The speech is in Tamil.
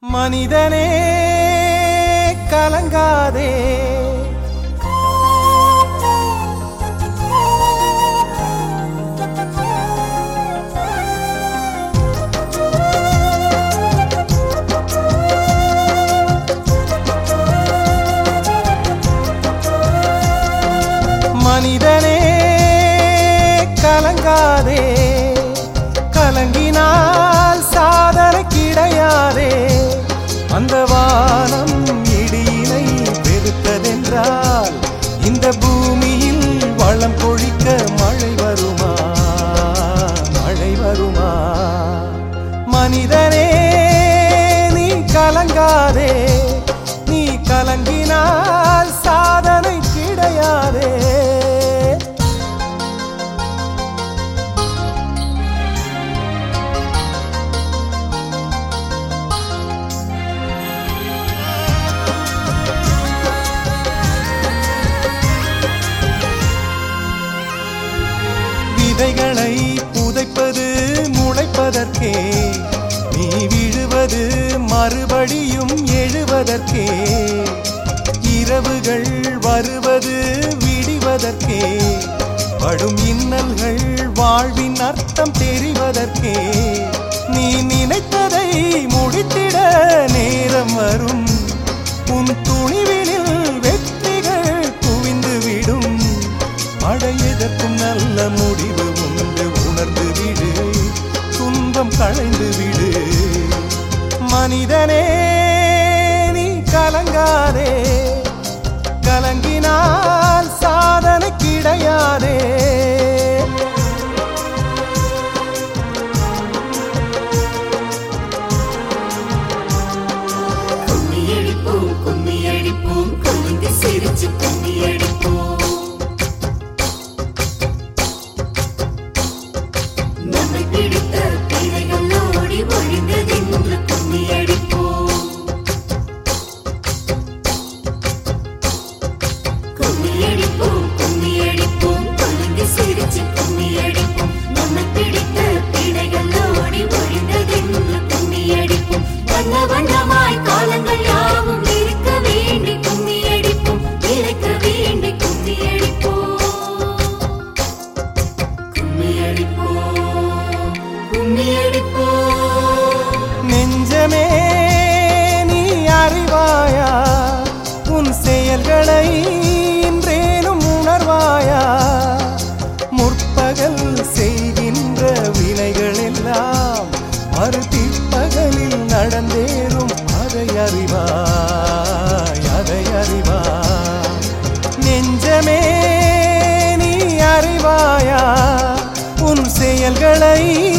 மனிதனே கலங்காதே மனிதனே கலங்காதே கலங்கினால் சாதனை கிடையாதே அந்த வானம் இடியினை பெருத்ததென்றால் இந்த பூமியில் வளம் பொழிக்க மழை வருமா மழை வருமா மனிதனே நீ கலங்காதே நீ கலங்கினால் சாதனை கிடையாதே விதைகளை புதைப்பது முளைப்பதற்கே நீ விழுவது மறுபடியும் எழுவதற்கே இரவுகள் வருவது விடிவதற்கே படும் இன்னல்கள் வாழ்வின் அர்த்தம் தெரிவதற்கே நீ நினைத்ததை முடித்திட நேரம் வரும் உன் துணிவினில் வெற்றிகள் குவிந்துவிடும் மழை எதற்கும் நல்ல முடிவு உண்டு உணர்ந்து விடு துன்பம் களைந்து விடு மனிதனே நீ கலங்காதே கலங்கினால் சாதனை கிடையாதே கும்மி அடிப்போம் கும்மி அடிப்போம் குலுங்கி சிரிச்சு கும்மி அடிப்போம் நம்மை பிடித்த பிழைகள் ஓடி ஒழிந்ததென்று கும்மி அடிப்போம் கும்மி அடிப்போம் கும்மி அடிப்போம் குலுங்கி சிரிச்சு கும்மி அடிப்போம் நம்மை பிடித்த பிழைகள் ஓடி ஒழிந்ததென்று கும்மி அடிப்போம் வண்ண வண்ணமாய் காலங்கள் யாவும் இருக்க வேண்டி கும்மி அடிப்போம் இழைக்க வேண்டி கும்மி அடிப்போம் கும்மி அடிப்போம் கும்மி அடிப்போம் நெஞ்சமே நீ அறிவாயா உன் செயல்களை இன்றேனும் உணர்வாயா முற்பகல் செய்கின்ற வினைகள் எல்லாம் மறுபிற்பகலில் நடந்தேறும் அதை அறிவாய் அதை அறிவாய் நெஞ்சமே நீ அறிவாயா உன் செயல்களை